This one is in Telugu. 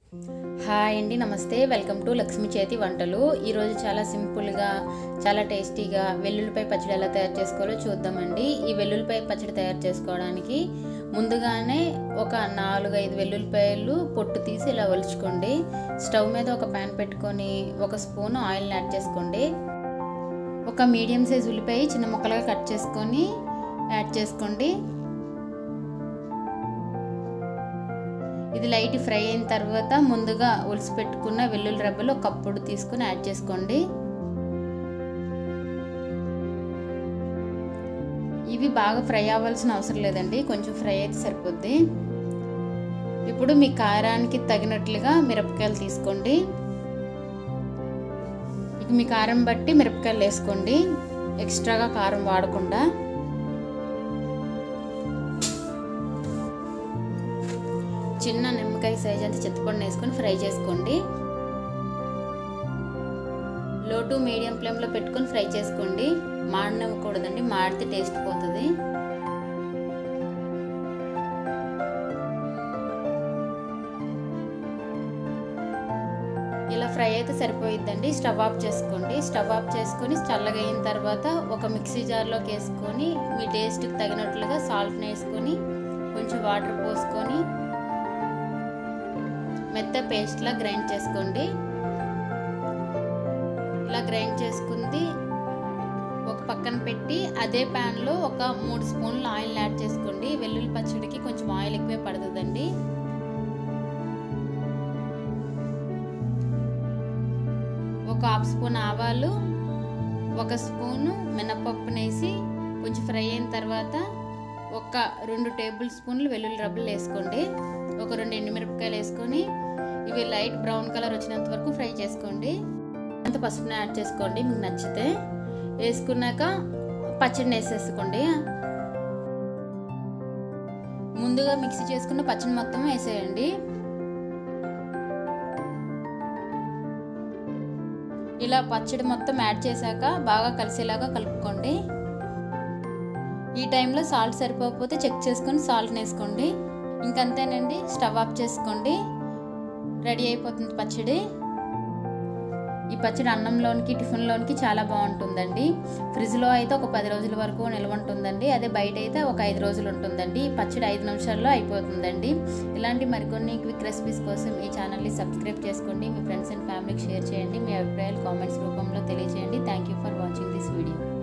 హాయ్ అండి నమస్తే వెల్కమ్ టు లక్ష్మి చేతి వంటలు ఈరోజు చాలా సింపుల్గా చాలా టేస్టీగా వెల్లుల్లిపాయ పచ్చడి ఎలా తయారు చేసుకోవాలో చూద్దామండి ఈ వెల్లుల్లిపాయ పచ్చడి తయారు చేసుకోవడానికి ముందుగానే ఒక నాలుగు ఐదు వెల్లుల్లిపాయలు పొట్టు తీసి ఇలా ఒలుచుకోండి స్టవ్ మీద ఒక ప్యాన్ పెట్టుకొని ఒక స్పూన్ ఆయిల్ని యాడ్ చేసుకోండి ఒక మీడియం సైజ్ ఉల్లిపాయ చిన్న ముక్కలుగా కట్ చేసుకొని యాడ్ చేసుకోండి ఇది లైట్ ఫ్రై అయిన తర్వాత ముందుగా ఉలిసి పెట్టుకున్న వెల్లుల్లి రబ్బలు ఒక కప్పుడు తీసుకుని యాడ్ చేసుకోండి ఇవి బాగా ఫ్రై అవ్వాల్సిన అవసరం లేదండి కొంచెం ఫ్రై అయితే సరిపోద్ది ఇప్పుడు మీ కారానికి తగినట్లుగా మిరపకాయలు తీసుకోండి ఇక మీ కారం బట్టి మిరపకాయలు వేసుకోండి ఎక్స్ట్రాగా కారం వాడకుండా చిన్న నిమ్మకాయ సైజ్ అంత చింతపండు వేసుకొని ఫ్రై చేసుకోండి లో టు మీడియం ఫ్లేమ్లో పెట్టుకొని ఫ్రై చేసుకోండి మాడనివ్వకూడదండి మాడితే టేస్ట్ పోతుంది ఇలా ఫ్రై అయితే సరిపోయిద్దండి స్టవ్ ఆఫ్ చేసుకోండి స్టవ్ ఆఫ్ చేసుకొని చల్లగా అయిన తర్వాత ఒక మిక్సీ జార్లోకి వేసుకొని మీ టేస్ట్కి తగినట్లుగా సాల్ట్ని వేసుకొని కొంచెం వాటర్ పోసుకొని మెత్త పేస్ట్లా గ్రైండ్ చేసుకోండి ఇలా గ్రైండ్ చేసుకుంది ఒక పక్కన పెట్టి అదే ప్యాన్లో ఒక మూడు స్పూన్ల ఆయిల్ యాడ్ చేసుకోండి వెల్లుల్లి పచ్చడికి కొంచెం ఆయిల్ ఎక్కువే పడుతుందండి ఒక హాఫ్ స్పూన్ ఆవాలు ఒక స్పూను మినపప్పునేసి కొంచెం ఫ్రై అయిన తర్వాత ఒక రెండు టేబుల్ స్పూన్లు వెల్లుల్లి రబ్బలు వేసుకోండి ఒక రెండు ఎండుమిరపకాయలు వేసుకొని ఇవి లైట్ బ్రౌన్ కలర్ వచ్చినంత వరకు ఫ్రై చేసుకోండి అంత పసుపుని యాడ్ చేసుకోండి మీకు నచ్చితే వేసుకున్నాక పచ్చడిని వేసేసుకోండి ముందుగా మిక్సీ చేసుకున్న పచ్చడి మొత్తం వేసేయండి ఇలా పచ్చడి మొత్తం యాడ్ చేశాక బాగా కలిసేలాగా కలుపుకోండి ఈ టైంలో సాల్ట్ సరిపోకపోతే చెక్ చేసుకొని సాల్ట్ వేసుకోండి ఇంకంతేనండి స్టవ్ ఆఫ్ చేసుకోండి రెడీ అయిపోతుంది పచ్చడి ఈ పచ్చడి అన్నంలోనికి టిఫిన్లోనికి చాలా బాగుంటుందండి ఫ్రిడ్జ్లో అయితే ఒక పది రోజుల వరకు నిల్వ ఉంటుందండి అదే బయట అయితే ఒక ఐదు రోజులు ఉంటుందండి ఈ పచ్చడి ఐదు నిమిషాల్లో అయిపోతుందండి ఇలాంటి మరికొన్ని క్విక్ రెసిపీస్ కోసం ఈ ఛానల్ని సబ్స్క్రైబ్ చేసుకోండి మీ ఫ్రెండ్స్ అండ్ ఫ్యామిలీకి షేర్ చేయండి మీ అభిప్రాయాలు కామెంట్స్ రూపంలో తెలియజేయండి thank you for watching this video